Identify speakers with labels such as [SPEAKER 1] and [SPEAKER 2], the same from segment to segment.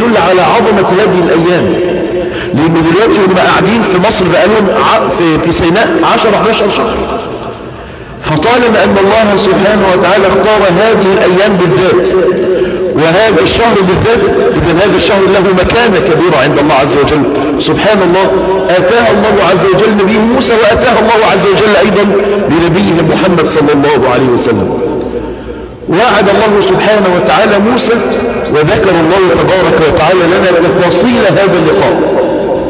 [SPEAKER 1] يدل على عظمة هذه الأيام لأن دلوقتي هم قاعدين في مصر بقالهم في, في سيناء 10 11 شهر فطالما أن الله سبحانه وتعالى اختار هذه الأيام بالذات وهذا الشهر بالذات إذا هذا الشهر له مكانة كبيرة عند الله عز وجل سبحان الله آتاها الله عز وجل نبيه موسى وآتاها الله عز وجل أيضا لنبيه محمد صلى الله عليه وسلم وعد الله سبحانه وتعالى موسى وذكر الله تبارك وتعالى لنا تفاصيل هذا اللقاء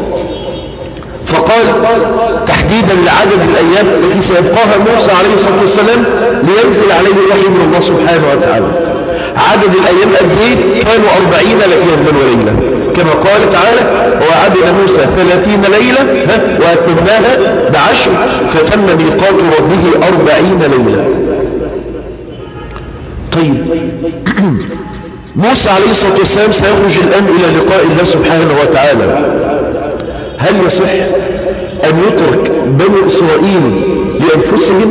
[SPEAKER 1] فقال تحديدا لعدد الأيام التي سيبقاها موسى عليه الصلاة والسلام لينزل عليه الوحي من الله سبحانه وتعالى عدد الأيام قد ايه كانوا أربعين يوما وليلة كما قال تعالى وعدنا موسى ثلاثين ليلة وأتمناها بعشر فتم ميقات ربه أربعين ليلة طيب موسى عليه الصلاة والسلام سيخرج الآن إلى لقاء الله سبحانه وتعالى هل يصح أن يترك بني إسرائيل لأنفسهم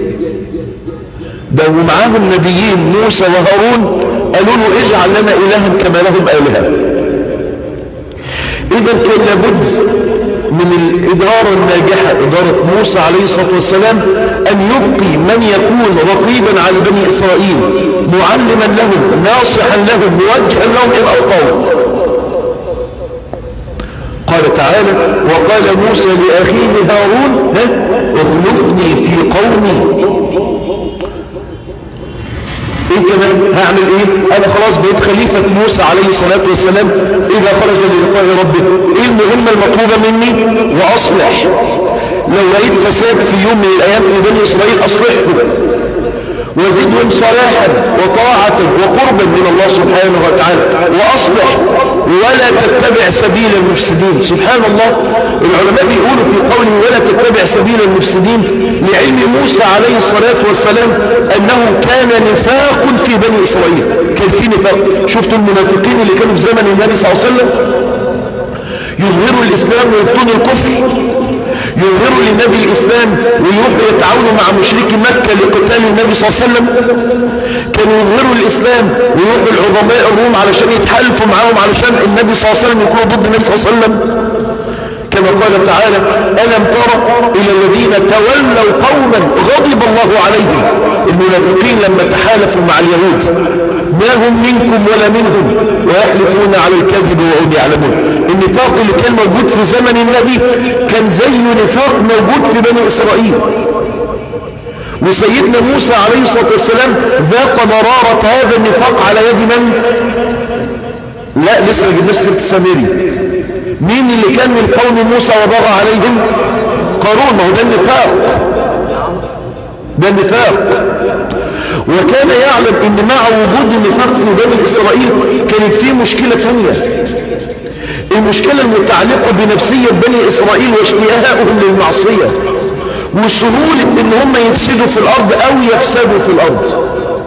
[SPEAKER 1] ده ومعاهم نبيين موسى وهارون قالوا له اجعل لنا إلها كما لهم آلهة إذا كان لابد من الإدارة الناجحة إدارة موسى عليه الصلاة والسلام أن يبقي من يكون رقيبا على بني إسرائيل معلما لهم ناصحا لهم موجها لهم إلى القوم قال تعالى وقال موسى لأخيه هارون اخلفني في قومي ايه كمان هعمل ايه انا خلاص بقيت خليفة موسى عليه الصلاة والسلام اذا خرج للقاء ربه ايه المهمة المطلوبة مني واصلح لو لقيت فساد في يوم من الايام في بني اسرائيل اصلحه وزدهم صلاحا وطاعة وقربا من الله سبحانه وتعالى وأصلح ولا تتبع سبيل المفسدين سبحان الله العلماء بيقولوا في قوله ولا تتبع سبيل المفسدين لعلم موسى عليه الصلاة والسلام أنه كان نفاق في بني إسرائيل كان في نفاق شفتوا المنافقين اللي كانوا في زمن النبي صلى الله عليه وسلم يظهروا الإسلام ويبطنوا الكفر يظهروا للنبي الإسلام ويروحوا يتعاونوا مع مشركي مكة لقتال النبي صلى الله عليه وسلم كانوا يظهروا الإسلام ويروحوا العظماء الروم علشان يتحالفوا معاهم علشان النبي صلى الله عليه وسلم يكونوا ضد النبي صلى الله عليه وسلم كما قال تعالى ألم ترى إلى الذين تولوا قوما غضب الله عليهم المنافقين لما تحالفوا مع اليهود ما هم منكم ولا منهم ويحلفون على الكذب وهم يعلمون النفاق اللي كان موجود في زمن النبي كان زي نفاق موجود في بني إسرائيل وسيدنا موسى عليه الصلاة والسلام ذاق مرارة هذا النفاق على يد من لا لسه ما جبناش سيره السامري مين اللي كان من قوم موسى وبغى عليهم قارون ما هو ده النفاق ده النفاق وكان يعلم ان مع وجود النفاق في بني اسرائيل كانت فيه مشكلة ثانية المشكلة المتعلقة بنفسية بني اسرائيل واشتياههم للمعصية وسهولة ان هم يفسدوا في الارض او يفسدوا في الارض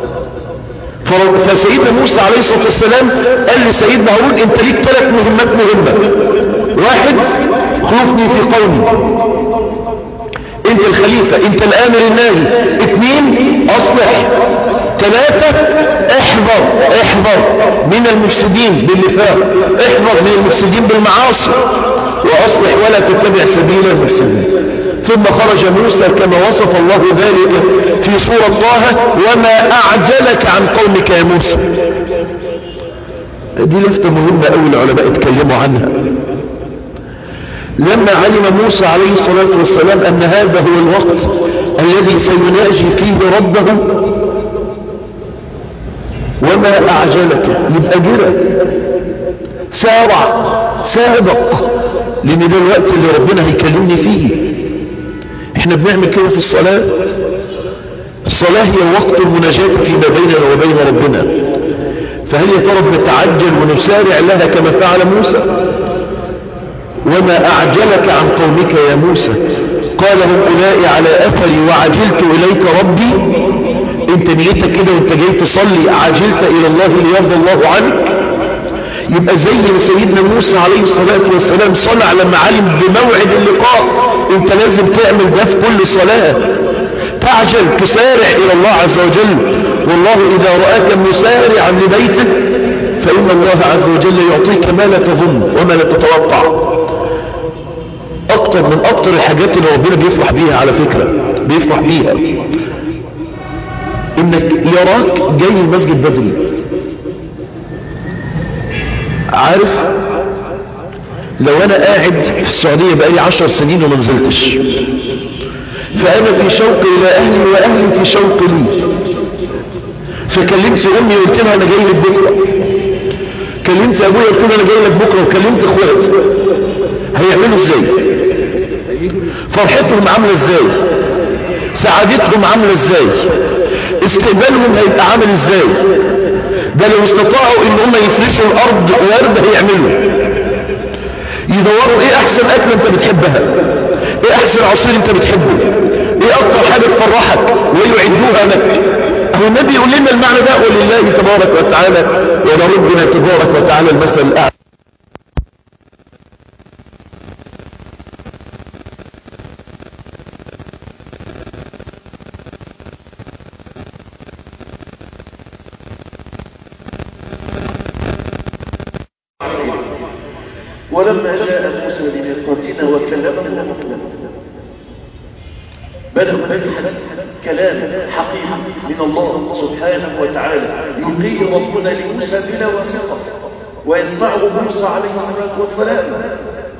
[SPEAKER 1] فسيدنا موسى عليه الصلاة والسلام قال لسيدنا هارون انت ليك ثلاث مهمات مهمة واحد خلفني في قومي انت الخليفة انت الامر الناهي اثنين اصلح ثلاثة احذر احذر من المفسدين بالنفاق احذر من المفسدين بالمعاصي واصلح ولا تتبع سبيل المفسدين ثم خرج موسى كما وصف الله ذلك في سورة طه وما أعجلك عن قومك يا موسى دي لفتة مهمة أول العلماء اتكلموا عنها لما علم موسى عليه الصلاة والسلام أن هذا هو الوقت الذي سيناجي فيه ربه وما أعجلك يبقى جرى سارع سابق لأن ده الوقت اللي ربنا هيكلمني فيه احنا بنعمل كده في الصلاة الصلاة هي وقت المناجاة فيما بيننا وبين ربنا فهل يا ترى بنتعجل ونسارع لها كما فعل موسى وما أعجلك عن قومك يا موسى قال هؤلاء على أثري وعجلت إليك ربي انت نيتك كده وانت جاي تصلي عجلت إلى الله ليرضى الله عنك يبقى زي ما سيدنا موسى عليه الصلاة والسلام صنع لما علم بموعد اللقاء انت لازم تعمل ده في كل صلاة تعجل تسارع الى الله عز وجل والله اذا رآك مسارعا لبيتك فإن ان الله عز وجل يعطيك ما لا تظن وما لا تتوقع اكتر من اكتر الحاجات اللي ربنا بيفرح بيها على فكرة بيفرح بيها انك يراك جاي المسجد بدري عارف لو انا قاعد في السعودية بقالي عشر سنين وما نزلتش فانا في شوق الى اهلي واهلي في شوق لي فكلمت امي وقلت لها انا جاي لك بكره كلمت ابويا قلت له انا جاي لك بكره وكلمت اخواتي هيعملوا ازاي فرحتهم عامله ازاي سعادتهم عامله ازاي استقبالهم هيبقى عامل ازاي ده لو استطاعوا ان هم يفرشوا الارض ورد هيعملوا يدوروا ايه احسن اكل انت بتحبها ايه احسن عصير انت بتحبه ايه اكتر حاجة تفرحك ويعدوها لك هو النبي يقول لنا المعنى ده ولله تبارك وتعالى ولربنا تبارك وتعالى المثل الاعلى
[SPEAKER 2] ولما جاء موسى لميقاتنا وكلمه بل هناك كلام حقيقي من الله سبحانه وتعالى يلقيه ربنا لموسى بلا واسطة ويسمعه موسى عليه الصلاة والسلام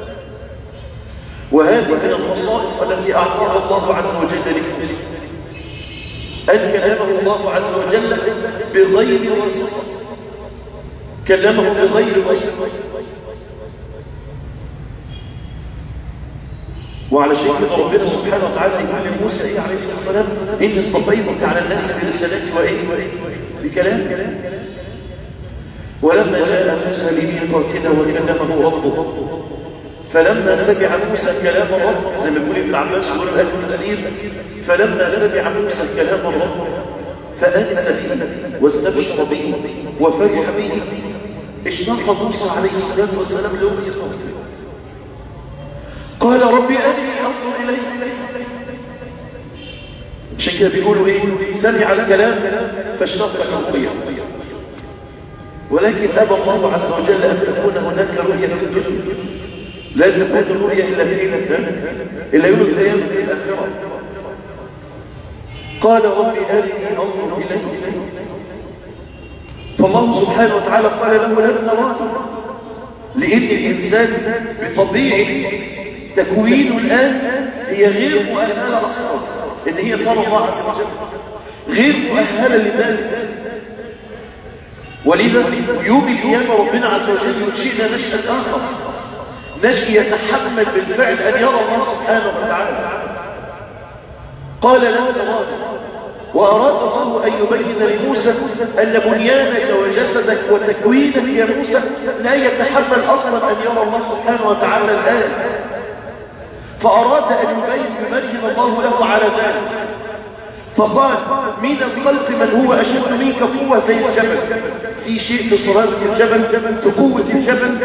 [SPEAKER 2] وهذه من الخصائص التي أعطاها الله عز وجل لموسى أن كلمه الله عز وجل بغير واسطة كلمه بغير واسطة وعلى شيء كده ربنا سبحانه وتعالى يقول لموسى ايه عليه الصلاه والسلام اني اصطفيتك على الناس برسالتي وايه بكلام ولما جاء موسى لميقاتنا وكلمه ربه فلما سمع موسى كلام الرب زي ما يقول ابن عباس يقول اهل التفسير فلما سمع موسى كلام الرب فانس به واستبشر به وفرح به اشتاق موسى عليه الصلاه والسلام لوجه قومه قال ربي أرني أنظر إليك عشان كده بيقولوا إيه سمع الكلام فاشتاق الرؤية ولكن أبى الله عز وجل أن تكون هناك رؤية في الدنيا لا تكون الرؤية إلا في إلا يوم القيامة في الآخرة قال ربي أرني أنظر إليك فالله سبحانه وتعالى قال له لن تراني لأن الإنسان بطبيعه تكوينه الآن هي غير مؤهلة أصلا إن هي ترى الله عز وجل غير مؤهلة لذلك ولذا يوم القيامة ربنا عز وجل ينشئنا نشأة آخر نشأ يتحمل بالفعل أن يرى الله سبحانه وتعالى قال لن تراني وأراد الله أن يبين لموسى أن بنيانك وجسدك وتكوينك يا موسى لا يتحمل أصلا أن يرى الله سبحانه وتعالى الآن فأراد أن يبين يبين الله له على ذلك فقال من الخلق من هو أشد منك قوة زي الجبل في شيء في صلابة الجبل في قوة الجبل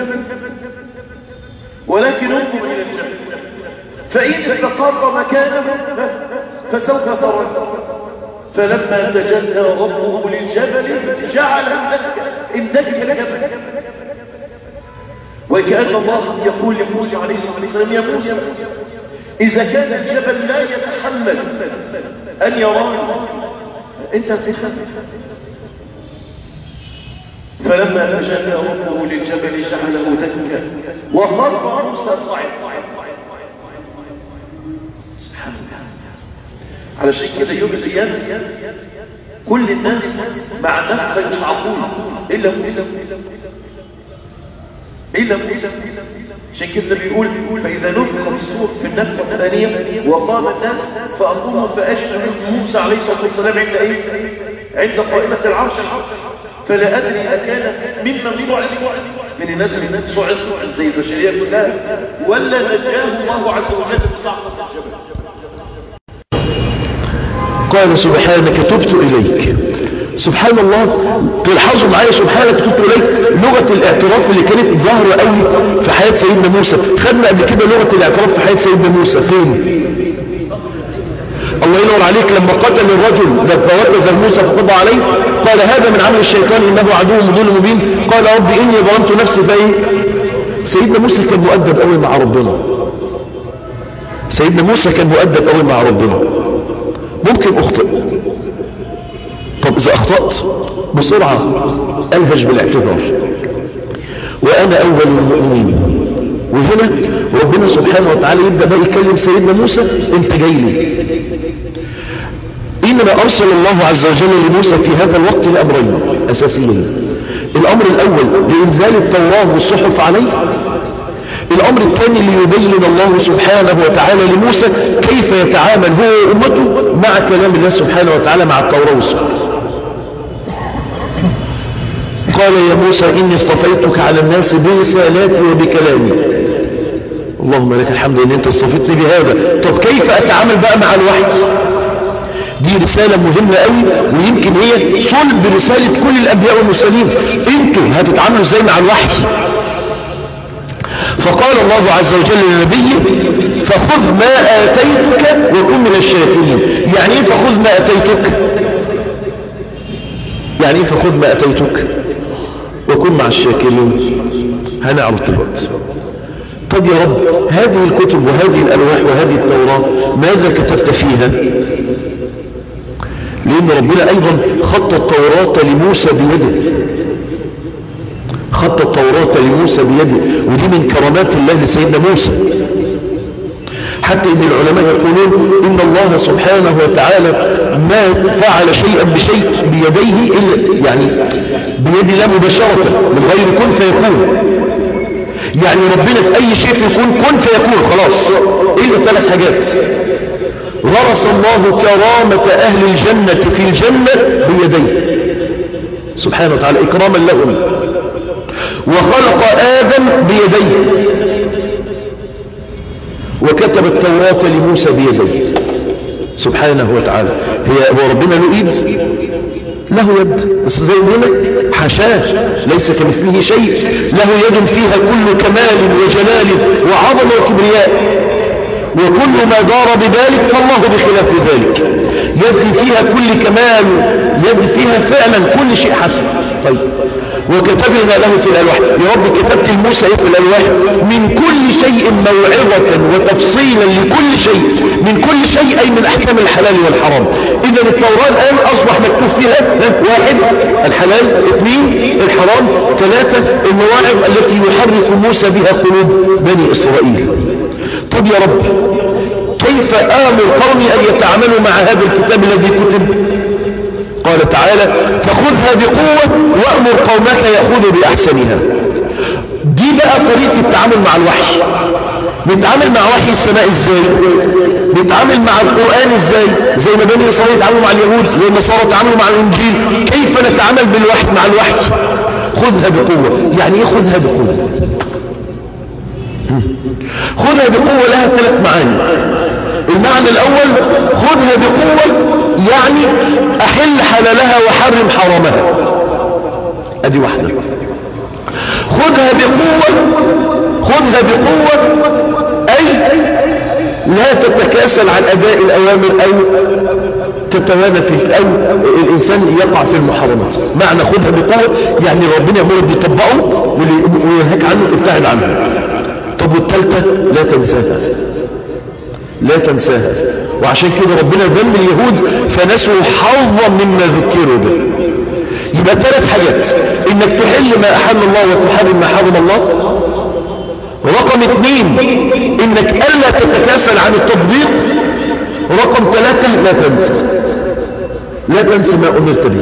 [SPEAKER 2] ولكن انظر إلى الجبل فإن استقر مكانه فسوف ترى فلما تجلى ربه للجبل جعل اندك الجبل وكأن الله يقول لموسى عليه الصلاة والسلام يا موسى إذا كان الجبل لا يتحمل أن يراني أنت تخاف فلما تجلى ربه للجبل جعله دكا وخر موسى صعد سبحان الله على شيء كده يوم القيامة كل الناس مع نفخة يصعقون إلا موسى إلا موسى عشان كده بيقول فإذا نفخ في الصور في النفخة الثانية وقام الناس فأقوموا فأشهد موسى عليه الصلاة والسلام عند إيه؟ عند قائمة العرش فلا أدري أكان ممن صعد من الناس اللي صعد زي البشرية كلها ولا نجاه الله عز وجل بصعقة الجبل
[SPEAKER 1] قال سبحانك تبت إليك سبحان الله تلحظوا معايا سبحانك تبت إليك لغة الاعتراف اللي كانت ظاهرة قوي في حياة سيدنا موسى خدنا قبل كده لغة الاعتراف في حياة سيدنا موسى فين الله ينور عليك لما قتل الرجل لما وكز موسى فقضى عليه قال هذا من عمل الشيطان انه عدو مضل مبين قال رب إني ظلمت نفسي فإيه سيدنا موسى كان مؤدب قوي مع ربنا سيدنا موسى كان مؤدب قوي مع ربنا ممكن أخطئ طب إذا أخطأت بسرعة ألهج بالاعتذار وأنا أول المؤمنين وهنا ربنا سبحانه وتعالى يبدأ بقى يكلم سيدنا موسى انت جاي لي إنما أرسل الله عز وجل لموسى في هذا الوقت لأمرين أساسيين الأمر الأول لإنزال التوراة والصحف عليه الأمر الثاني ليبين الله سبحانه وتعالى لموسى كيف يتعامل هو وأمته مع كلام الله سبحانه وتعالى مع التوراة والصحف قال يا موسى إني اصطفيتك على الناس برسالاتي وبكلامي اللهم لك الحمد ان انت اصطفيتني بهذا طب كيف اتعامل بقى مع الوحي دي رسالة مهمة قوي ويمكن هي صلب رسالة كل الانبياء والمرسلين انتوا هتتعاملوا ازاي مع الوحي فقال الله عز وجل لنبيه فخذ ما اتيتك وكن من الشاكرين يعني ايه فخذ ما اتيتك يعني ايه فخذ ما اتيتك وكن مع الشاكرين هنعرف دلوقتي طب يا رب هذه الكتب وهذه الألواح وهذه التوراة ماذا كتبت فيها لأن ربنا أيضا خط التوراة لموسى بيده خط التوراة لموسى بيده ودي من كرامات الله لسيدنا موسى حتى ان العلماء يقولون ان الله سبحانه وتعالى ما فعل شيئا بشيء بيديه الا يعني بيد الله مباشرة من غير كن فيكون يعني ربنا في اي شيء يكون كن فيكون خلاص الا ثلاث حاجات ورث الله كرامة اهل الجنة في الجنة بيديه سبحانه وتعالى اكراما لهم وخلق ادم بيديه وكتب التوراة لموسى بيديه سبحانه وتعالى هي هو ربنا له ايد له يد بس زي ما حشاه ليس كمثله شيء له يد فيها كل كمال وجلال وعظمه وكبرياء وكل ما دار بذلك فالله بخلاف ذلك يد فيها كل كمال يد فيها فعلا كل شيء حسن طيب وكتبنا له في الألواح يا رب كتبت الموسى في الألواح من كل شيء موعظة وتفصيلا لكل شيء من كل شيء أي من أحكام الحلال والحرام إذا التوراة الآن أصبح مكتوب فيها واحد الحلال اثنين الحرام ثلاثة المواعظ التي يحرك موسى بها قلوب بني إسرائيل طب يا رب كيف آمر قومي أن يتعاملوا مع هذا الكتاب الذي كتب قال تعالى فخذها بقوة وأمر قومك يأخذوا بأحسنها دي بقى طريقة التعامل مع الوحي نتعامل مع وحي السماء ازاي نتعامل مع القرآن ازاي زي ما بني إسرائيل يتعاملوا مع اليهود زي النصارى يتعاملوا مع الإنجيل كيف نتعامل بالوحي مع الوحي خذها بقوة يعني ايه خذها بقوة خذها بقوة لها ثلاث معاني المعنى الأول خذها بقوة يعني أحل حلالها وحرم حرامها أدي واحدة خذها بقوة خذها بقوة أي لا تتكاسل عن أداء الأوامر أو تتوانى في أو الإنسان يقع في المحرمات معنى خذها بقوة يعني ربنا يأمرك بيطبقه وينهك عنه ابتعد عنه طب والثالثة لا تنساها لا تنساها وعشان كده ربنا ذم اليهود فنسوا حظا مما ذكروا به يبقى ثلاث حاجات انك تحل ما احل الله وتحرم ما حرم الله رقم اثنين انك الا تتكاسل عن التطبيق رقم ثلاثة لا تنسى لا تنسى ما امرت به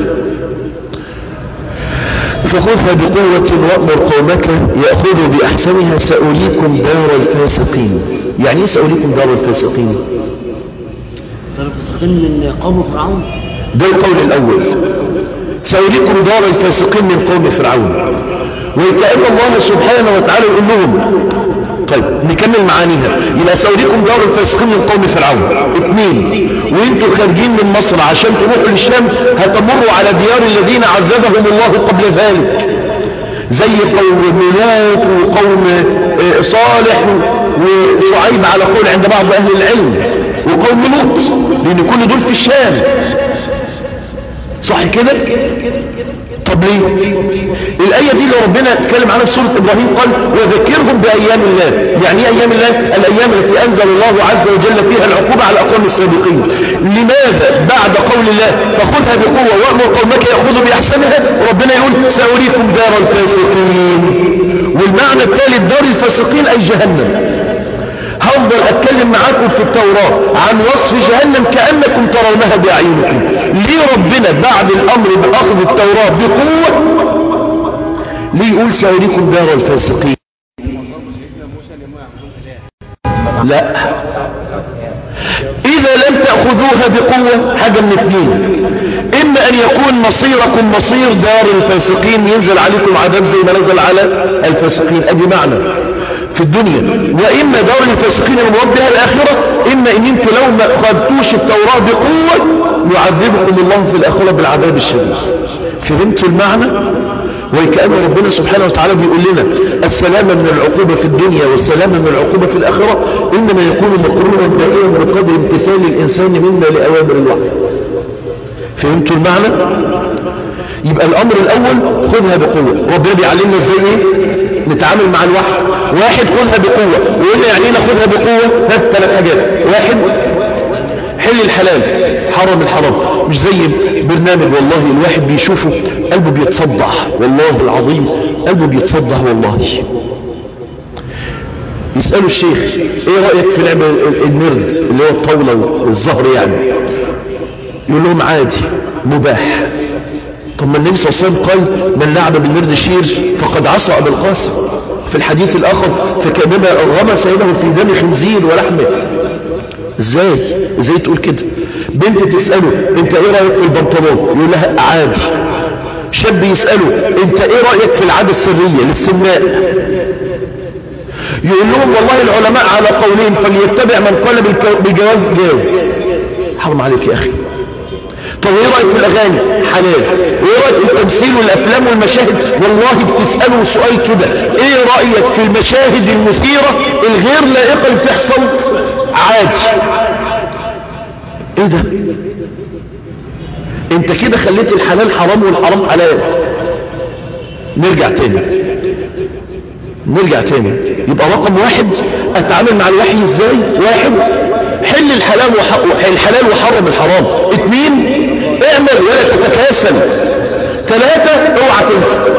[SPEAKER 1] فخذها بقوة وأمر قومك يأخذوا بأحسنها سأريكم دار الفاسقين يعني ايه سأريكم دار الفاسقين
[SPEAKER 3] دار الفاسقين من قوم فرعون
[SPEAKER 1] ده القول الأول سأريكم دار الفاسقين من قوم فرعون وكأن الله سبحانه وتعالى يقول لهم طيب نكمل معانيها يبقى سأريكم دار الفاسقين من قوم فرعون اثنين وانتوا خارجين من مصر عشان تروحوا للشام هتمروا على ديار الذين عذبهم الله قبل ذلك زي قوم لوط وقوم صالح وشعيب على قول عند بعض اهل العلم وقوم لوط لان كل دول في الشام صح كده طب ليه الآية دي اللي ربنا اتكلم عنها في سورة إبراهيم قال وذكرهم بأيام الله يعني ايه أيام الله الأيام التي أنزل الله عز وجل فيها العقوبة على أقوام السابقين لماذا بعد قول الله فخذها بقوة وأمر قومك يأخذوا بأحسنها ربنا يقول سأريكم دار الفاسقين والمعنى الثالث دار الفاسقين أي جهنم هفضل اتكلم معاكم في التوراة عن وصف جهنم كأنكم ترونها بأعينكم ليه ربنا بعد الامر باخذ التوراة بقوة ليه يقول سأريكم دار الفاسقين لا اذا لم تأخذوها بقوة حاجة من اثنين اما ان يكون مصيركم مصير دار الفاسقين ينزل عليكم عذاب زي ما نزل على الفاسقين ادي معنى في الدنيا واما دار الفاسقين المراد بها الاخرة اما ان انتوا لو ما خدتوش التوراة بقوة يعذبكم الله في الاخرة بالعذاب الشديد فهمتوا المعنى وكأن ربنا سبحانه وتعالى بيقول لنا السلامة من العقوبة في الدنيا والسلامة من العقوبة في الآخرة إنما يكون مقرونا دائما بقدر امتثال الإنسان منا لأوامر الوحي فهمتوا المعنى يبقى الأمر الأول خذها بقوة ربنا بيعلمنا ازاي ايه نتعامل مع الوحي واحد خذها بقوة وقلنا يعني ايه ناخذها بقوة ها ثلاث حاجات واحد حل الحلال حرم الحرام مش زي برنامج والله الواحد بيشوفه قلبه بيتصدع والله العظيم قلبه بيتصدع والله يسألوا الشيخ ايه رأيك في لعب النرد اللي هو الطاولة والزهر يعني يقول لهم عادي مباح طب ما النبي صلى الله عليه وسلم قال من لعب بالنرد شير فقد عصى ابو القاسم في الحديث الاخر فكانما غمس يده في دم خنزير ولحمه ازاي ازاي تقول كده بنت تسأله انت ايه رأيك في البنطلون يقول لها عادي شاب يسأله انت ايه رأيك في العادة السرية للسماء يقول لهم والله العلماء على قولين فليتبع من قال بالجواز جاز حرم عليك يا اخي طب ايه رأيك في الاغاني حلال وايه رأيك في التمثيل والافلام والمشاهد والله بتسأله سؤال كده ايه رأيك في المشاهد المثيرة الغير لائقة اللي بتحصل عادي ايه ده انت كده خليت الحلال حرام والحرام حلال نرجع تاني نرجع تاني يبقى رقم واحد اتعامل مع الوحي ازاي واحد حل الحلال وح... الحلال وحرم الحرام اتنين اعمل ولا تتكاسل ثلاثة اوعى تنسى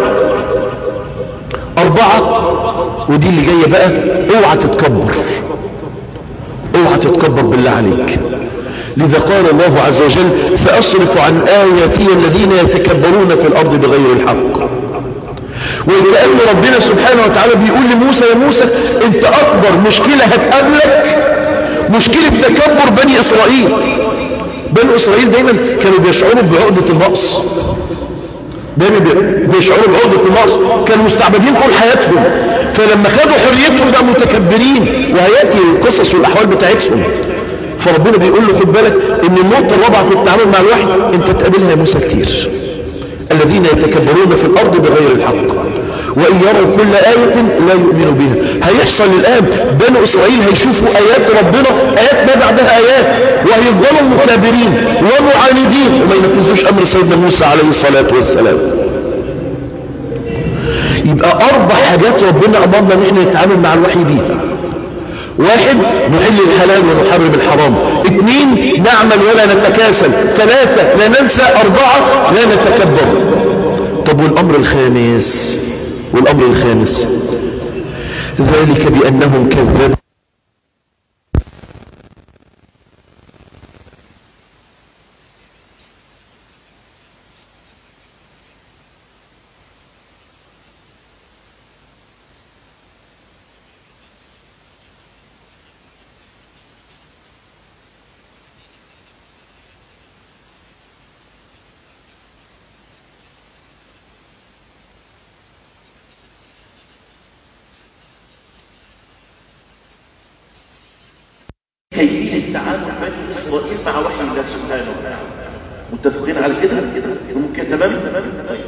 [SPEAKER 1] اربعة ودي اللي جاية بقى اوعى تتكبر اوعى تتكبر بالله عليك لذا قال الله عز وجل سأصرف عن آياتي الذين يتكبرون في الأرض بغير الحق وكأن ربنا سبحانه وتعالى بيقول لموسى يا موسى انت أكبر مشكلة هتقابلك مشكلة تكبر بني إسرائيل بني إسرائيل دايما كانوا بيشعروا بعقدة النقص دايما بيشعروا بعقدة النقص كانوا مستعبدين طول حياتهم فلما خدوا حريتهم بقى متكبرين وهياتي القصص والأحوال بتاعتهم فربنا بيقول له خد بالك ان النقطة الرابعة في التعامل مع الوحي انت تقابلها يا موسى كتير الذين يتكبرون في الارض بغير الحق وان يروا كل آية لا يؤمنوا بها هيحصل الان بنو اسرائيل هيشوفوا ايات ربنا ايات ما بعدها ايات وهيفضلوا مكابرين ومعاندين وما ينفذوش امر سيدنا موسى عليه الصلاة والسلام يبقى اربع حاجات ربنا امرنا ان احنا نتعامل مع الوحي بيها واحد نحل الحلال ونحرم الحرام اثنين نعمل ولا نتكاسل ثلاثة لا ننسى اربعة لا نتكبر طب والامر الخامس والامر الخامس ذلك بانهم كذبوا
[SPEAKER 2] كيفية التعامل بين إسرائيل مع وحي الله سبحانه وتعالى متفقين على كده ممكن تمام طيب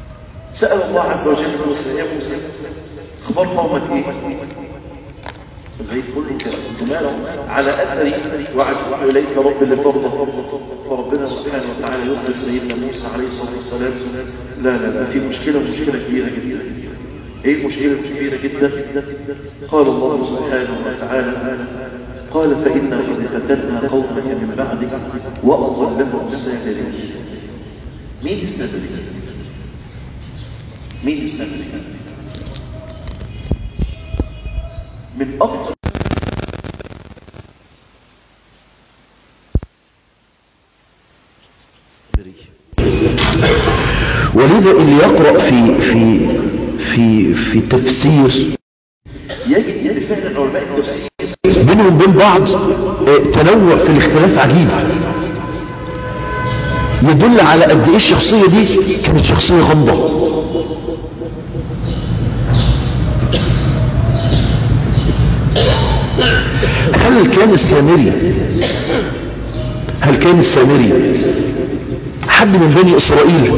[SPEAKER 2] سأل الله عز وجل موسى يا موسى اخبار قومك ايه زي الفل كده جماله على أثري وعجب إليك رب لترضى فربنا سبحانه وتعالى يخبر سيدنا موسى عليه الصلاة والسلام لا لا لا في مشكلة مشكلة كبيرة جدا ايه المشكلة الكبيرة جدا قال الله سبحانه وتعالى قال فإنا قد فتنا قومك من بعدك وأضلهم السامري مين السامري مين السامري من أكتر
[SPEAKER 1] ولذا اللي يقرأ في في في في تفسير
[SPEAKER 2] يجد ان فعلا علماء التفسير
[SPEAKER 1] بينهم وبين بعض آه، تنوع في الاختلاف عجيب يدل على قد ايه الشخصية دي كانت شخصية غامضة هل كان السامري هل كان السامري حد من بني اسرائيل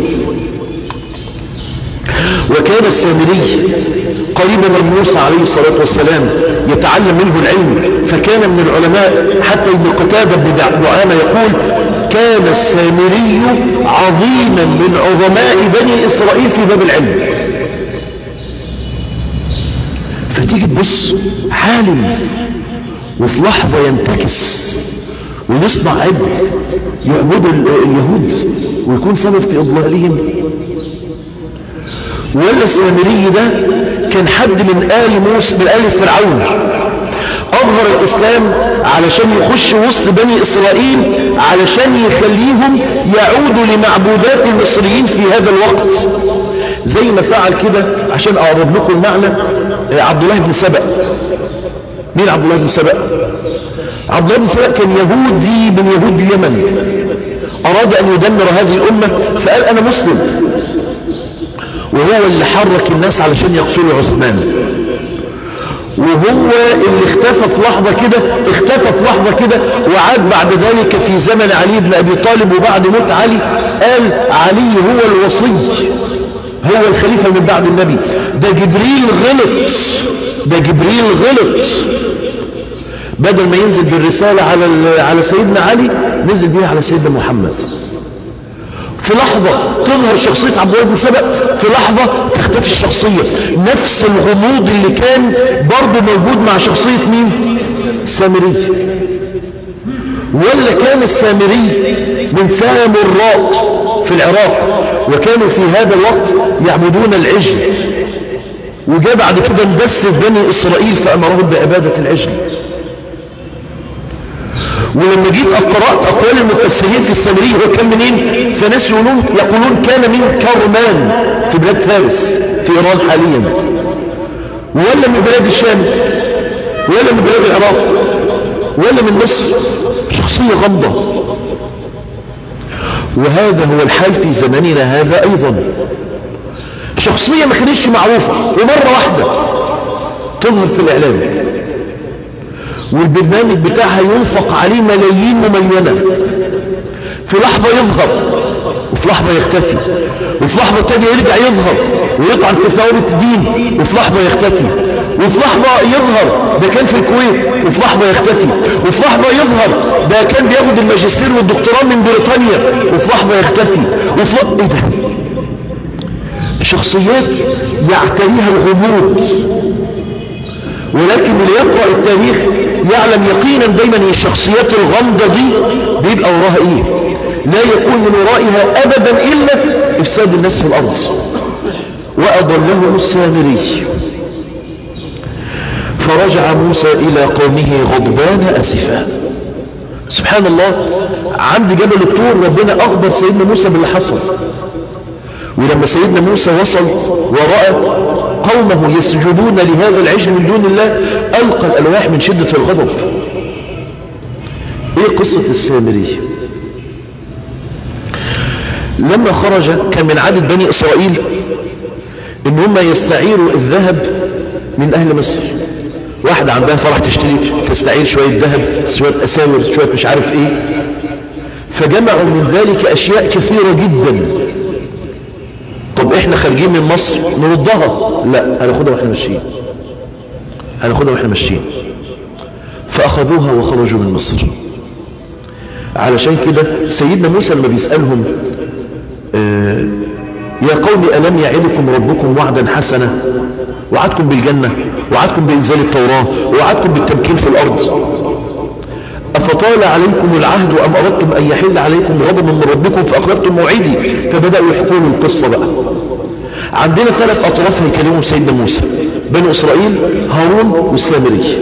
[SPEAKER 1] وكان السامري قريبا من موسى عليه الصلاة والسلام يتعلم منه العلم فكان من العلماء حتى ابن قتادة بن دعامة يقول كان السامري عظيما من عظماء بني إسرائيل في باب العلم فتيجي تبص عالم وفي لحظة ينتكس ويصنع عبد يعبد اليهود ويكون سبب في إضلالهم ولا السامري ده كان حد من آل موسى من آل فرعون أظهر الإسلام علشان يخش وسط بني إسرائيل علشان يخليهم يعودوا لمعبودات المصريين في هذا الوقت زي ما فعل كده عشان أقرب لكم المعنى آه، عبد الله بن سبأ مين عبد الله بن سبأ عبد الله بن سبأ كان يهودي من يهود اليمن أراد أن يدمر هذه الأمة فقال أنا مسلم وهو اللي حرك الناس علشان يقتلوا عثمان وهو اللي اختفى في لحظة كده اختفى في لحظة كده وعاد بعد ذلك في زمن علي بن أبي طالب وبعد موت علي قال علي هو الوصي هو الخليفة من بعد النبي ده جبريل غلط ده جبريل غلط بدل ما ينزل بالرسالة على ال- على سيدنا علي نزل بيها على سيدنا محمد في لحظة تظهر شخصية عبد الله بن سبأ في لحظة تختفي الشخصية نفس الغموض اللي كان برضه موجود مع شخصية مين سامري ولا كان السامري من سامراء في العراق وكانوا في هذا الوقت يعبدون العجل وجاء بعد كده اندس بني إسرائيل فأمرهم بعبادة العجل ولما جيت قرأت أقوال المفسرين في السامري هو كان منين فناس يقولون, يقولون كان من كرمان في بلاد فارس في إيران حاليا ولا من بلاد الشام ولا من بلاد العراق ولا من مصر شخصية غامضة وهذا هو الحال في زماننا هذا أيضا شخصية ما كانتش معروفة ومرة واحدة تظهر في الإعلام والبرنامج بتاعها ينفق عليه ملايين ممينة في لحظة يظهر وفي لحظة يختفي وفي لحظة تانية يرجع يظهر ويطعن في ثوابت الدين وفي لحظة يختفي وفي لحظة يظهر ده كان في الكويت وفي لحظة يختفي وفي لحظة يظهر ده كان بياخد الماجستير والدكتوراه من بريطانيا وفي لحظة يختفي وفي لحظة ايه ده شخصيات يعتريها الغموض ولكن اللي يقرأ التاريخ يعلم يقينا دايما ان الشخصيات الغامضة دي بيبقى وراها ايه لا يكون من ورائها ابدا الا افساد الناس في الارض واضله السامري فرجع موسى الى قومه غضبان اسفا سبحان الله عند جبل الطور ربنا اخبر سيدنا موسى باللي حصل ولما سيدنا موسى وصل ورأى قومه يسجدون لهذا العجل من دون الله ألقى الألواح من شدة الغضب ايه قصة السامري لما خرج كان من عادة بني إسرائيل ان هم يستعيروا الذهب من أهل مصر واحدة عندها فرح تشتري تستعير شوية ذهب شوية أساور شوية مش عارف ايه فجمعوا من ذلك أشياء كثيرة جدا طب احنا خارجين من مصر نردها لا هناخدها واحنا ماشيين هناخدها واحنا ماشيين فأخذوها وخرجوا من مصر علشان كده سيدنا موسى لما بيسألهم آه يا قوم ألم يعدكم ربكم وعدا حسنا وعدكم بالجنة وعدكم بإنزال التوراة وعدكم بالتمكين في الأرض أفطال عليكم العهد أم أردتم أن يحل عليكم غضب من ربكم فأخلفتم موعدي فبدأوا يحكون القصة بقى عندنا ثلاث أطراف هيكلمهم سيدنا موسى بني إسرائيل هارون والسامري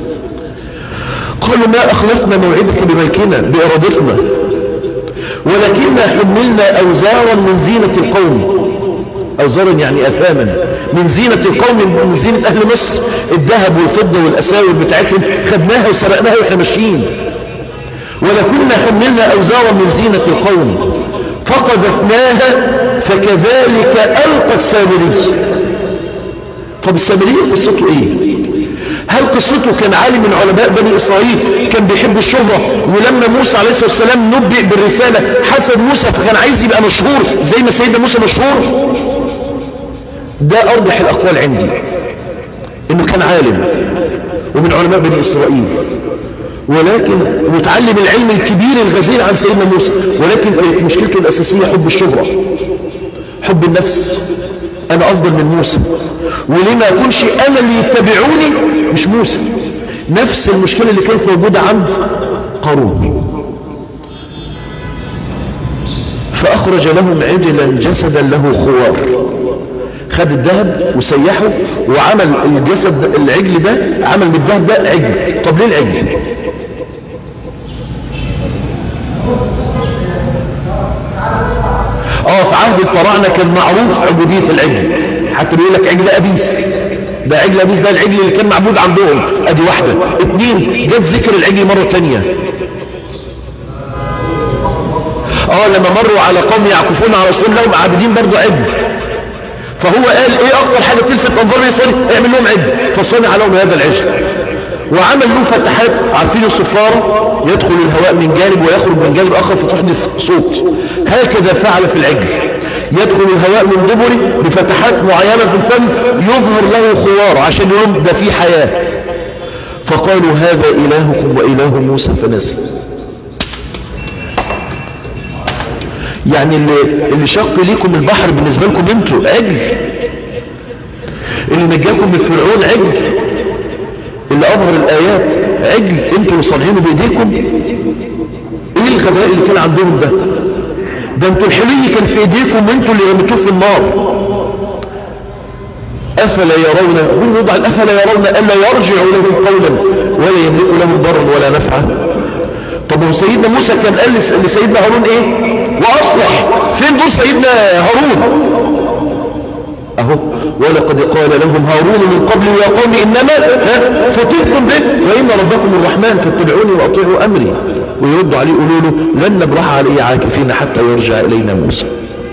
[SPEAKER 1] قالوا ما أخلفنا موعدك بملكنا بإرادتنا ولكننا حملنا أوزارا من زينة القوم أوزارا يعني أثاما من زينة القوم من زينة أهل مصر الذهب والفضة والأساور بتاعتهم خدناها وسرقناها وإحنا ماشيين ولكننا حملنا أوزارا من زينة القوم فقذفناها فكذلك ألقى السامري طب السامري قصته إيه هل قصته كان عالم من علماء بني إسرائيل كان بيحب الشهرة ولما موسى عليه الصلاة والسلام نبئ بالرسالة حسب موسى فكان عايز يبقى مشهور زي ما سيدنا موسى مشهور ده أرجح الأقوال عندي إنه كان عالم ومن علماء بني إسرائيل ولكن متعلم العلم الكبير الغزير عن سيدنا موسى ولكن كانت مشكلته الأساسية حب الشهرة حب النفس أنا أفضل من موسى وليه ما أكونش أنا اللي يتبعوني مش موسى نفس المشكلة اللي كانت موجودة عند قارون فأخرج لهم عجلا جسدا له خوار خد الذهب وسيحه وعمل الجسد العجل ده عمل بالذهب ده عجل طب ليه العجل اه في عهد الفراعنة كان معروف عبودية العجل حتى بيقول لك عجل أبيس ده عجل أبيس ده العجل اللي كان معبود عندهم ادي واحدة اتنين جت ذكر العجل مرة تانية اه لما مروا على قوم يعكفون على رسول لهم عابدين برضو عجل فهو قال ايه اكتر حاجة تلفت انظار يصير اعمل لهم عجل فصنع لهم هذا العجل وعمل له فتحات عارفين الصفارة يدخل الهواء من جانب ويخرج من جانب اخر فتحدث صوت هكذا فعل في العجل يدخل الهواء من دبره بفتحات معينة في الفم يظهر له خوار عشان يقول ده في حياة فقالوا هذا الهكم واله موسى فنسي يعني اللي, اللي شق ليكم البحر بالنسبة لكم انتوا عجل اللي نجاكم من فرعون عجل اللي أظهر الآيات عجل انتوا اللي صانعينه بإيديكم ايه الغباء اللي كان عندهم ده ده انتوا الحلي كان في ايديكم وانتوا اللي رميتوه في النار أفلا يرون هو وضع أفلا يرون ألا يرجع لهم قولا ولا يملك لهم ضرا ولا نفعا طب هو سيدنا موسى كان قال لسيدنا هارون ايه واصلح فين دور سيدنا هارون اهو ولقد قال لهم هارون من قبل يا قوم انما فتنتم به وان ربكم الرحمن فاتبعوني واطيعوا امري ويرد عليه يقولوا له لن نبرح عليه عاكفين حتى يرجع الينا موسى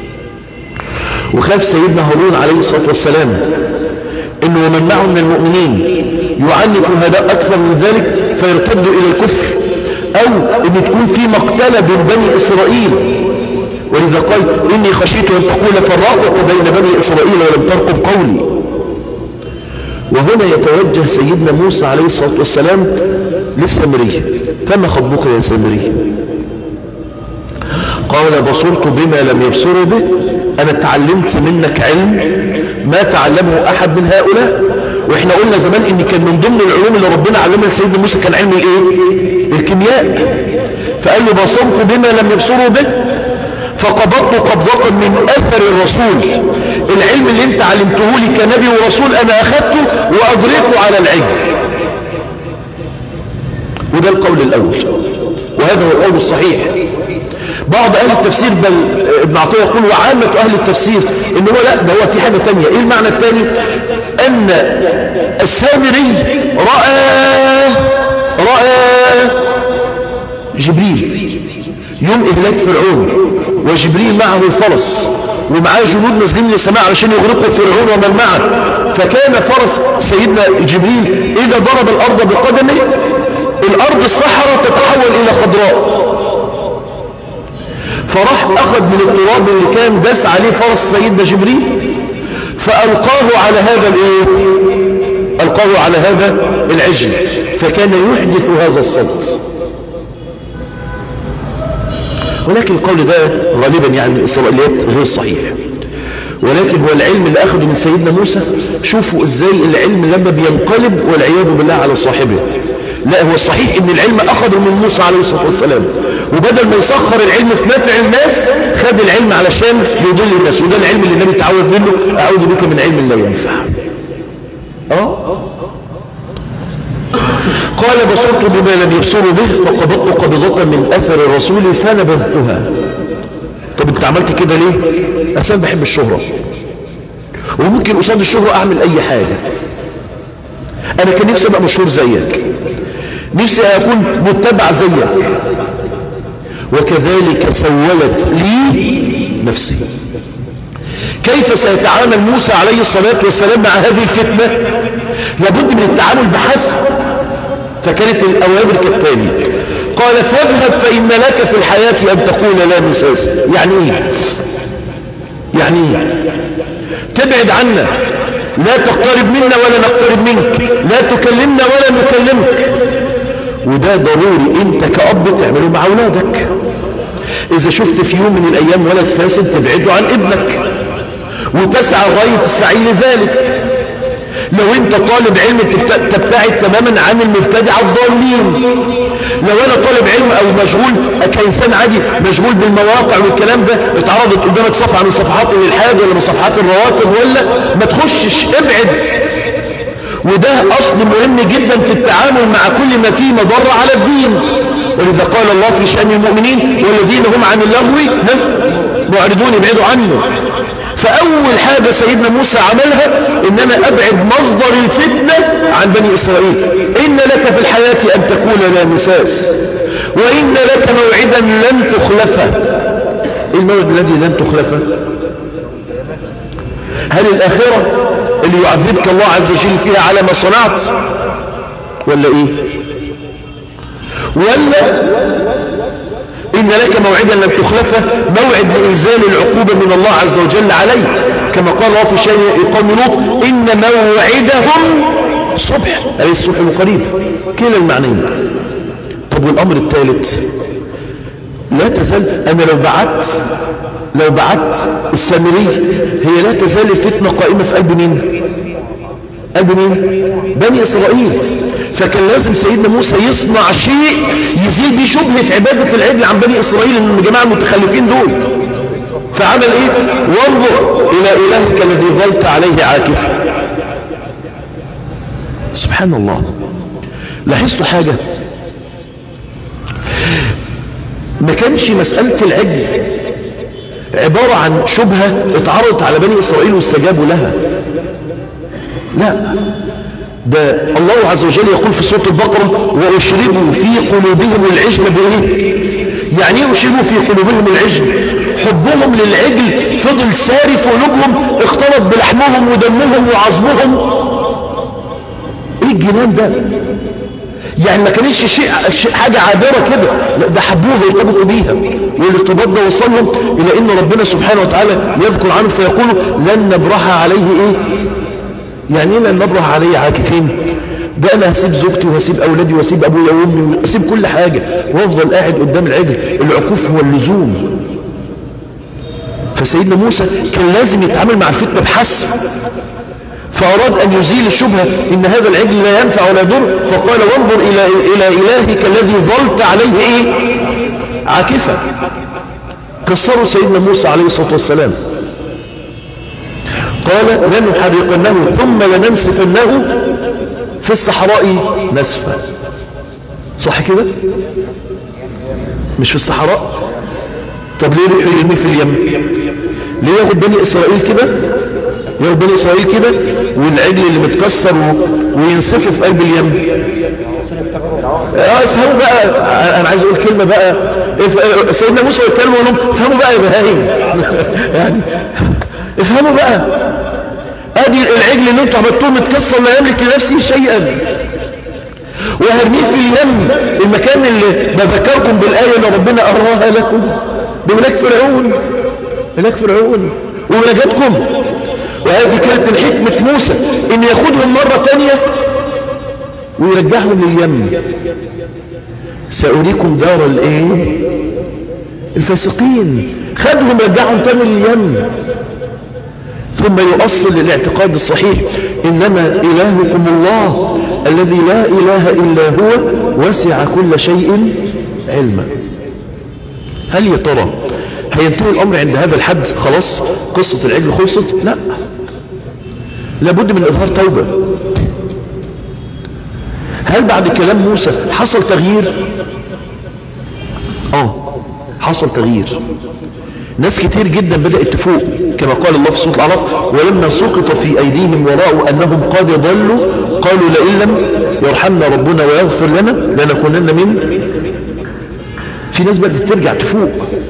[SPEAKER 1] وخاف سيدنا هارون عليه الصلاه والسلام انه ومن معه من المؤمنين يعنف هذا اكثر من ذلك فيرتدوا الى الكفر او ان تكون في مقتله بين بني اسرائيل ولذا قال إني خشيت أن تقول فرقت بين بني إسرائيل ولم ترقب قولي وهنا يتوجه سيدنا موسى عليه الصلاة والسلام للسامري فما خطبك يا سامري قال بصرت بما لم يبصروا به أنا تعلمت منك علم ما تعلمه أحد من هؤلاء واحنا قلنا زمان ان كان من ضمن العلوم اللي ربنا علمها لسيدنا موسى كان علم الايه الكيمياء فقال له بصرت بما لم يبصروا به فقبضت قبضة من اثر الرسول العلم اللي انت علمته لي كنبي ورسول انا اخذته واضريته على العجل وده القول الاول وهذا هو القول الصحيح بعض اهل التفسير بل ابن عطية يقول وعامة اهل التفسير ان هو لا ده هو في حاجة تانية ايه المعنى التاني ان السامري رأى رأى جبريل يوم اهلاك فرعون وجبريل معه الفرس ومعاه جنود نازلين للسماء علشان يغرقوا فرعون ومن معه فكان فرس سيدنا جبريل اذا ضرب الارض بقدمه الارض الصحراء تتحول الى خضراء فراح اخذ من التراب اللي كان داس عليه فرس سيدنا جبريل فالقاه على هذا الايه القاه على هذا العجل فكان يحدث هذا الصوت ولكن القول ده غالبا يعني من الإسرائيليات غير صحيح ولكن هو العلم اللي أخذه من سيدنا موسى شوفوا إزاي العلم لما بينقلب والعياذ بالله على صاحبه لا هو الصحيح ان العلم أخذه من موسى عليه الصلاة والسلام وبدل ما يسخر العلم في نفع الناس خد العلم علشان يضل الناس وده العلم اللي النبي تعوذ منه أعوذ بك من علم لا ينفع اه قال بصرت بما لم يبصروا به فقبضت قبضة من أثر الرسول فنبذتها طب انت عملت كده ليه أسان بحب الشهرة وممكن قصاد الشهرة أعمل أي حاجة أنا كان نفسي أبقى مشهور زيك نفسي أكون متبع زيك وكذلك سولت لي نفسي كيف سيتعامل موسى عليه الصلاة والسلام مع هذه الفتنة لابد من التعامل بحسب فكانت الأوامر كالتالي قال فاذهب فإن لك في الحياة أن تقول لا مساس يعني ايه يعني ايه تبعد عنا لا تقترب منا ولا نقترب منك لا تكلمنا ولا نكلمك وده ضروري انت كأب تعمله مع اولادك اذا شفت في يوم من الايام ولد فاسد تبعده عن ابنك وتسعى غاية السعي لذلك لو انت طالب علم تبتعد تماما عن المبتدع الضالين لو انا طالب علم او مشغول كإنسان عادي مشغول بالمواقع والكلام ده اتعرضت قدامك صفحة من صفحات الالحاد ولا من صفحات الرواتب ولا ما تخشش ابعد وده اصل مهم جدا في التعامل مع كل ما فيه مضر على الدين ولذا قال الله في شأن المؤمنين والذين هم عن اللغو معرضون يبعدوا عنه فأول حاجة سيدنا موسى عملها إن أنا أبعد مصدر الفتنة عن بني إسرائيل إن لك في الحياة أن تكون لا مساس وإن لك موعدا لن تخلفه إيه الموعد الذي لن تخلفه هل الآخرة اللي يعذبك الله عز وجل فيها على ما صنعت ولا إيه ولا إن لك موعدا لم تخلفه موعد لإنزال العقوبة من الله عز وجل عليك كما قال الله في شيء قوم لوط إن موعدهم صبح أي الصبح القريب كلا المعنيين طب والأمر الثالث لا تزال أنا لو بعت لو بعت السامري هي لا تزال الفتنة قائمة في قلب مين قلب مين بني إسرائيل فكان لازم سيدنا موسى يصنع شيء يزيل بيه شبهة عبادة العجل عن بني إسرائيل من الجماعة المتخلفين دول فعمل ايه وانظر الى الهك الذي ظلت عليه عاكفا سبحان الله لاحظتوا حاجة ما كانش مسألة العجل عبارة عن شبهة اتعرضت على بني إسرائيل واستجابوا لها لا ده الله عز وجل يقول في سورة البقرة وأشربوا في قلوبهم العجل بإيه يعني ايه أشربوا في قلوبهم العجل حبهم للعجل فضل ساري في قلوبهم اختلط بلحمهم ودمهم وعظمهم ايه الجنان ده يعني ما كانش شيء شيء حاجة عابرة كده لا ده حبوها يرتبطوا بيها والارتباط ده وصلهم الى ان ربنا سبحانه وتعالى يذكر عنه فيقول لن نبرح عليه ايه يعني ايه لن نبرح عليه عاكفين ده انا هسيب زوجتي وهسيب اولادي وهسيب ابويا وامي وهسيب كل حاجة وافضل قاعد قدام العجل العكوف هو اللزوم فسيدنا موسى كان لازم يتعامل مع الفتنة بحسب فأراد أن يزيل الشبهة إن هذا العجل لا ينفع ولا يضر فقال وانظر إلى, إلى إلهك الذي ظلت عليه إيه عاكفا كسروا سيدنا موسى عليه الصلاة والسلام قال لنحرقنه ثم لننسفنه في الصحراء نسفا صح كده مش في الصحراء طب ليه يروح يرميه في اليم ليه ياخد بني اسرائيل كده ياخد بني اسرائيل كده والعجل اللي متكسر وينسفه في قلب اليم اه افهموا بقى انا عايز اقول كلمة بقى سيدنا موسى يتكلم ولهم افهموا بقى يا بهايم يعني افهموا بقى ادي العجل اللي انتوا عملتوه متكسر لا يملك لنفسه شيئا وهرميه في اليم المكان اللي بذكركم بالآية اللي ربنا أراها لكم بملاك فرعون ملاك فرعون ومناجاتكم وهذه كانت من حكمة موسى ان ياخدهم مرة تانية ويرجعهم لليم سأريكم دار الايه الفاسقين خدهم رجعهم تاني لليم ثم يؤصل للاعتقاد الصحيح إنما إلهكم الله الذي لا إله إلا هو وسع كل شيء علما هل يا ترى هينتهي الأمر عند هذا الحد خلاص قصة العجل خلصت لا لابد من إظهار توبة هل بعد كلام موسى حصل تغيير اه حصل تغيير ناس كتير جدا بدأت تفوق كما قال الله في سورة العرف ولما سقط في أيديهم ورأوا أنهم قد ضلوا قالوا لئن لم يرحمنا ربنا ويغفر لنا لنكونن من في ناس بدأت ترجع تفوق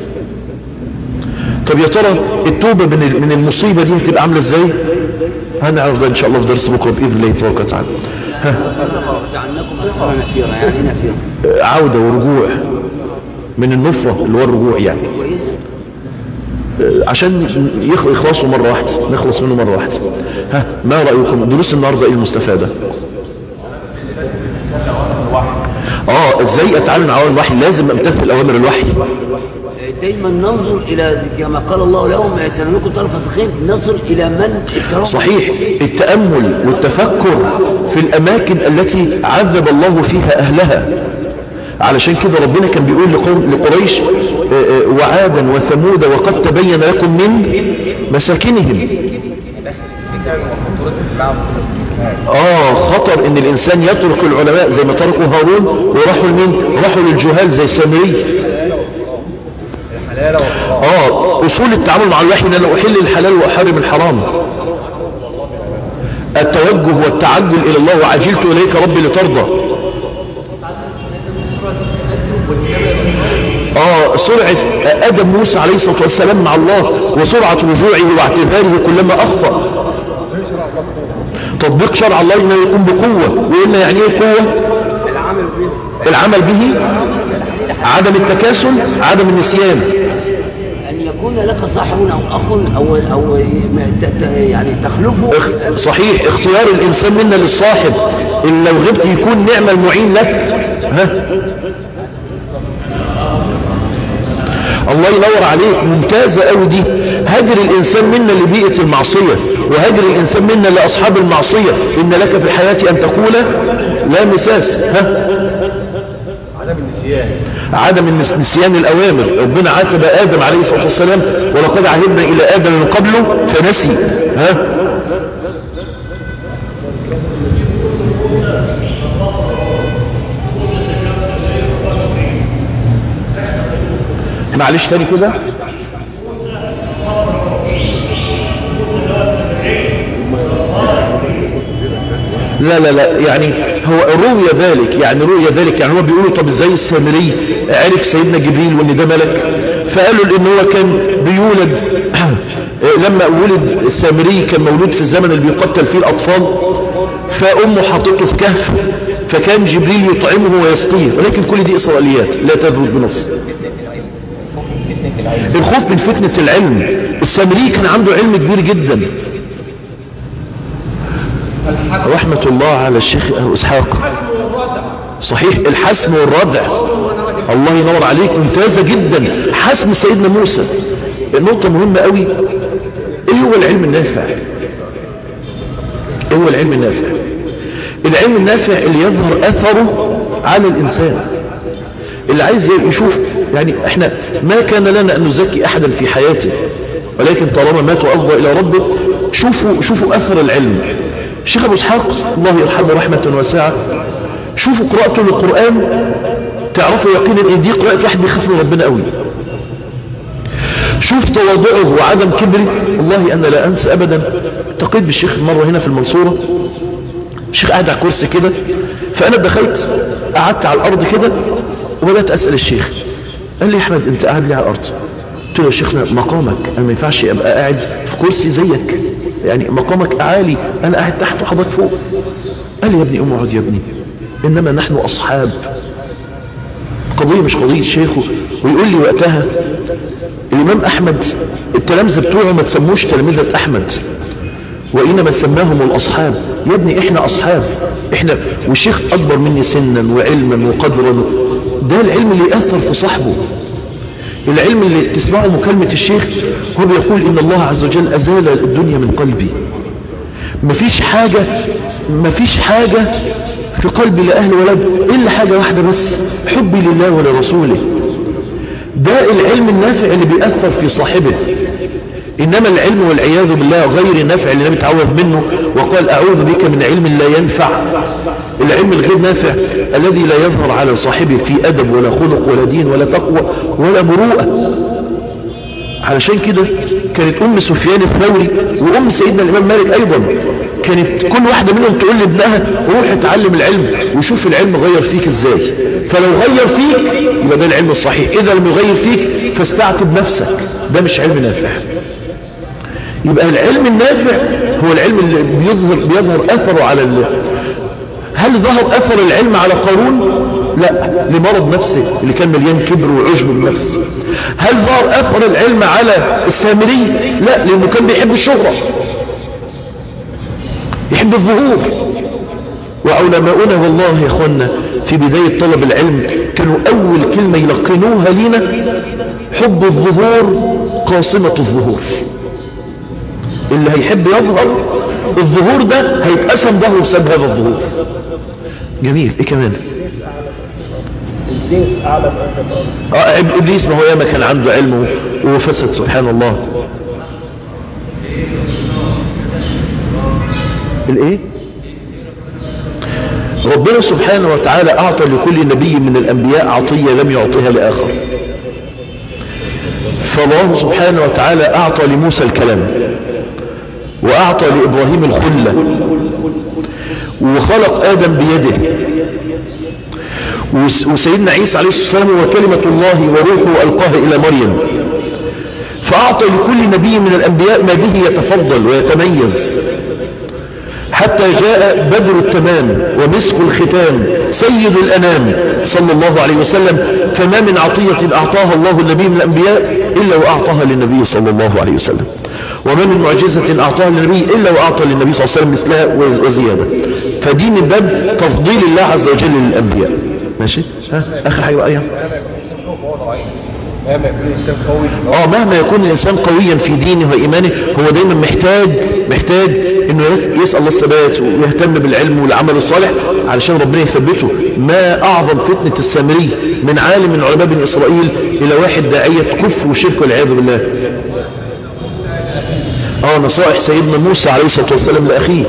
[SPEAKER 1] طب يا ترى التوبة من من المصيبة دي هتبقى عاملة ازاي هنعرف ده ان شاء الله في درس بكرة بإذن الله تبارك وتعالى ها.
[SPEAKER 3] جعلناكم أكثر نفيرا يعني نفيرا
[SPEAKER 1] عودة ورجوع من النفرة اللي هو الرجوع يعني عشان يخ- يخلصوا مرة واحدة نخلص منه مرة واحدة ها ما رأيكم دروس النهاردة ايه المستفادة اه ازاي اتعامل مع اوامر الوحي لازم امتثل اوامر الوحي
[SPEAKER 3] دايما ننظر إلى كما قال الله لهم يتلونكم طرف الخير نصل إلى من اترام
[SPEAKER 1] صحيح التأمل والتفكر في الأماكن التي عذب الله فيها أهلها علشان كده ربنا كان بيقول لقوم لقريش آه، آه، وعادا وثمود وقد تبين لكم من مساكنهم اه خطر ان الانسان يترك العلماء زي ما تركوا هارون وراحوا لمين راحوا للجهال زي سامري اه اصول التعامل مع الوحي ان انا احل الحلال واحرم الحرام التوجه والتعجل الى الله وعجلت اليك ربي لترضى اه سرعة ادم موسى عليه الصلاة والسلام مع الله وسرعة رجوعه واعتذاره كلما اخطأ تطبيق شرع الله انه يكون بقوة وقلنا يعني ايه قوة العمل به عدم التكاسل عدم النسيان
[SPEAKER 3] أن يكون لك صاحب أو أخ أو, أو ما ت- ت- يعني تخلفه
[SPEAKER 1] اخ- صحيح اختيار الانسان منا للصاحب ان لو غبت يكون نعم المعين لك ها الله ينور عليك ممتازة قوي دي هجر الانسان منا لبيئة المعصية وهجر الانسان منا لاصحاب المعصية ان لك في الحياة ان تقول لا مساس ها عدم النس- نسيان الأوامر ربنا عاتب آدم عليه الصلاة والسلام ولقد عهدنا إلى آدم من قبله فنسي ها معلش تاني كده لا لا لا يعني هو روي ذلك يعني روي ذلك يعني هو بيقولوا طب ازاي السامري عرف سيدنا جبريل وان ده ملك فقالوا ان هو كان بيولد لما ولد السامري كان مولود في الزمن اللي بيقتل فيه الاطفال فامه حطته في كهف فكان جبريل يطعمه ويسقيه ولكن كل دي اسرائيليات لا تثبت بنص الخوف من فتنة العلم السامري كان عنده علم كبير جدا رحمة الله على الشيخ أبو إسحاق صحيح الحسم والردع الله ينور عليك ممتازة جدا حسم سيدنا موسى النقطة مهمة قوي ايه هو العلم النافع ايه هو العلم النافع العلم النافع اللي يظهر اثره على الانسان اللي عايز يشوف يعني احنا ما كان لنا ان نزكي احدا في حياته ولكن طالما مات وافضى الى ربه شوفوا شوفوا اثر العلم الشيخ ابو اسحاق الله يرحمه رحمة واسعة شوفوا قراءته للقرآن تعرفوا يقينا ان دي قراءة واحد بيخاف من ربنا قوي شوف تواضعه وعدم كبره والله انا لا انسى ابدا التقيت بالشيخ مرة هنا في المنصورة الشيخ قاعد على كرسي كده فانا دخلت قعدت على الارض كده وبدأت اسأل الشيخ قال لي يا احمد انت قاعد ليه على الارض قلت له يا شيخنا مقامك انا ما ينفعش ابقى قاعد في كرسي زيك يعني مقامك عالي انا قاعد تحت وحضرتك فوق قال لي يا ابني قوم اقعد يا ابني انما نحن اصحاب قضية مش قضية شيخه ويقول لي وقتها الامام احمد التلامذة بتوعه ما تسموش تلامذة احمد وإنما سماهم الأصحاب يا ابني إحنا أصحاب إحنا وشيخ أكبر مني سنا وعلما وقدرا ده العلم اللي يأثر في صاحبه العلم اللي تسمعه مكالمة الشيخ هو بيقول إن الله عز وجل أزال الدنيا من قلبي مفيش حاجة مفيش حاجة في قلبي لأهل ولد إلا حاجة واحدة بس حبي لله ولرسوله ده العلم النافع اللي بيأثر في صاحبه إنما العلم والعياذ بالله غير النافع اللي النبي تعوذ منه وقال أعوذ بك من علم لا ينفع العلم الغير نافع الذي لا يظهر على صاحبه في أدب ولا خلق ولا دين ولا تقوى ولا مروءة علشان كده كانت أم سفيان الثوري وأم سيدنا الإمام مالك أيضا كانت كل واحدة منهم تقول لابنها روح اتعلم العلم وشوف العلم غير فيك ازاي فلو غير فيك يبقى ده العلم الصحيح إذا لم يغير فيك فاستعتب نفسك ده مش علم نافع يبقى العلم النافع هو العلم اللي بيظهر, بيظهر أثره على ال... هل ظهر أثر العلم على قارون لا لمرض نفسه اللي كان مليان كبر وعجب بالنفس هل ظهر أثر العلم على السامري لا لأنه كان بيحب الشهرة يحب الظهور وعلماؤنا والله يا اخوانا في بداية طلب العلم كانوا أول كلمة يلقنوها لنا حب الظهور قاصمة الظهور اللي هيحب يظهر الظهور ده هيتقسم ظهره بسبب هذا الظهور جميل ايه كمان اه ابليس ما هو ياما كان عنده علم وفسد سبحان الله الايه ربنا سبحانه وتعالى اعطى لكل نبي من الانبياء عطية لم يعطيها لاخر فالله سبحانه وتعالى اعطى لموسى الكلام واعطى لابراهيم الخلة وخلق ادم بيده وسيدنا عيسى عليه الصلاة والسلام هو كلمة الله وروحه ألقاها إلى مريم فأعطى لكل نبي من الأنبياء ما به يتفضل ويتميز حتى جاء بدر التمام ومسك الختام سيد الأنام صلى الله عليه وسلم فما من عطية أعطاها الله النبي من الأنبياء إلا وأعطاها للنبي صلى الله عليه وسلم وما من معجزة أعطاها للنبي إلا وأعطى للنبي صلى الله عليه وسلم مثلها وزيادة فدي من باب تفضيل الله عز وجل للأنبياء ماشي ها آخر حاجة بقى
[SPEAKER 4] مهما يكون الإنسان قوي
[SPEAKER 1] اه مهما يكون الانسان قويا في دينه وايمانه هو دايما محتاج محتاج انه يسال الله الثبات ويهتم بالعلم والعمل الصالح علشان ربنا يثبته ما اعظم فتنه السامري من عالم من علماء بني اسرائيل الى واحد داعيه كفر وشرك والعياذ بالله اه نصائح سيدنا موسى عليه الصلاه والسلام لاخيه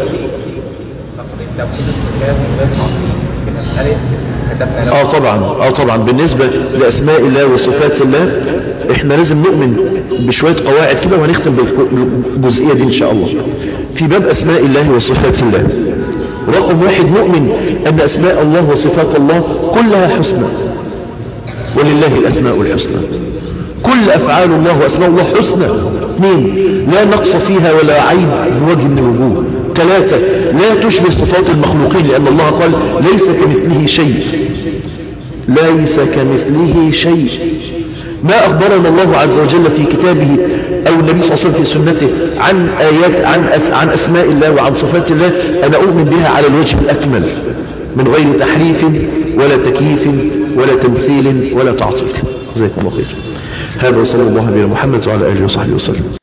[SPEAKER 1] اه طبعا اه طبعا بالنسبة لاسماء الله وصفات الله احنا لازم نؤمن بشوية قواعد كده وهنختم بالجزئية دي ان شاء الله في باب اسماء الله وصفات الله رقم واحد نؤمن ان اسماء الله وصفات الله كلها حسنى ولله الاسماء الحسنى كل افعال الله واسماء الله حسنى اثنين لا نقص فيها ولا عيب بوجه من الوجوه ثلاثة لا تشبه صفات المخلوقين لأن الله قال ليس كمثله شيء ليس كمثله شيء ما أخبرنا الله عز وجل في كتابه أو النبي صلى الله عليه وسلم في سنته عن آيات عن, عن أسماء الله وعن صفات الله أنا أؤمن بها على الوجه الأكمل من غير تحريف ولا تكييف ولا تمثيل ولا تعطيل جزاكم الله خير هذا صلى الله عليه محمد وعلى آله وصحبه وسلم